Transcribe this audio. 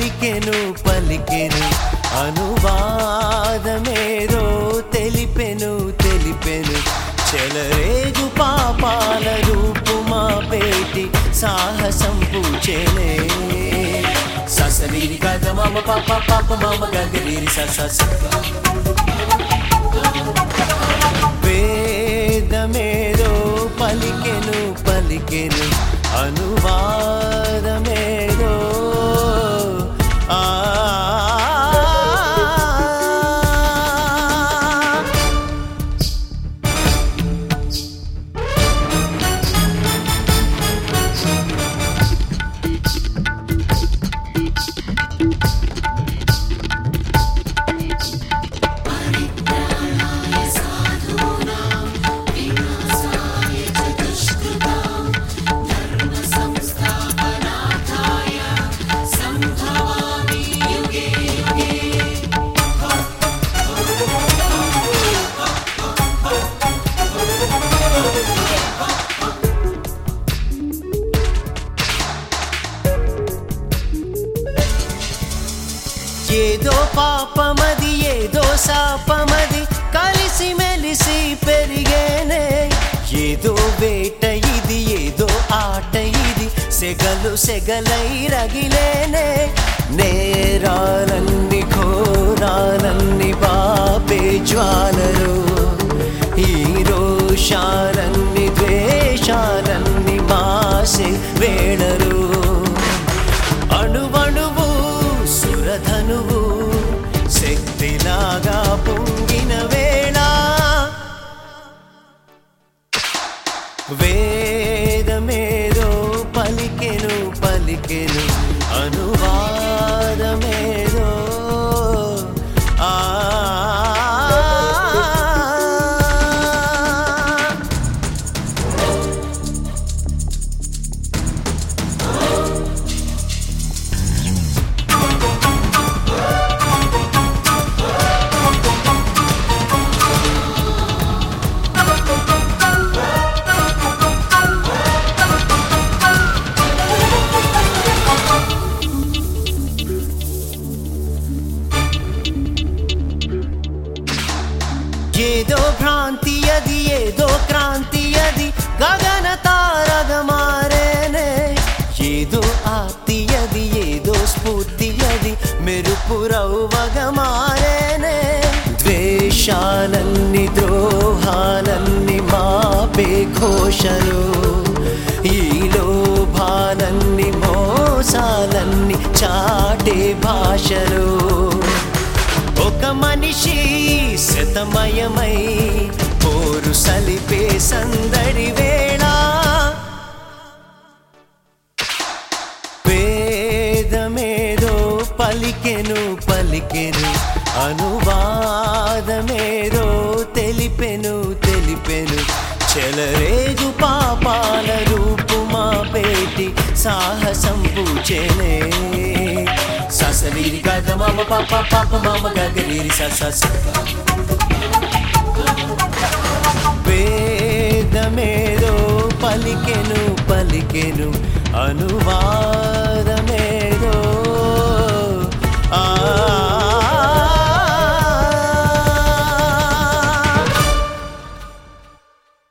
పలికెను పలికెను అనువాదమేదో తెలిపెను తెలిపెను చెలరేగు పాపాల రూపుమా పేటి సాహసం పూచెనే ససనీరి కథ మామ పాప పాప మామ గగరీరి సస వేదమేదో పలికెను పలికెను అనువాదమేదో ఆ ఏదో పాపమది ఏదో శాపమది కలిసి మెలిసి పెరిగేనే ఏదో వేట ఇది ఏదో ఆట ఇది సెగలు సెగలై రగిలేనే నేరాలన్ని ఘోరాలన్ని బాపే జ్వాలలు ఈ రోషాలన్ని ద్వేషాలన్ని మాసే వేళలు అణువణువు సురధనువు శక్తిలాగా పొంగిన వేళ వేదమేదో పలికెను పలికెను అనువాదమేదో ఆ ఏదో భ్రాంతి అది ఏదో క్రాంతి అది గగన తారగ మారేనే ఏదో ఆర్తి అది ఏదో స్ఫూర్తి అది మెరుపు రవ్వగ మారేనే ద్వేషాలన్ని ద్రోహాలన్ని మాపే ఘోషలు ఈ లోభాలన్ని మోసాలన్ని చాటే భాషలు ఒక మనిషి శతమయమై పోరు సలిపే సందడి వేళ వేదమేదో పలికెను పలికెను అనువాదమేదో తెలిపెను తెలిపెను చెలరేగు పాపాల రూపుమా పేటి సాహసం పూచెనే ససరీరి కథ మామ పాప పాప మామ గగరీరి సస వేదమేదో పలికెను పలికెను అనువా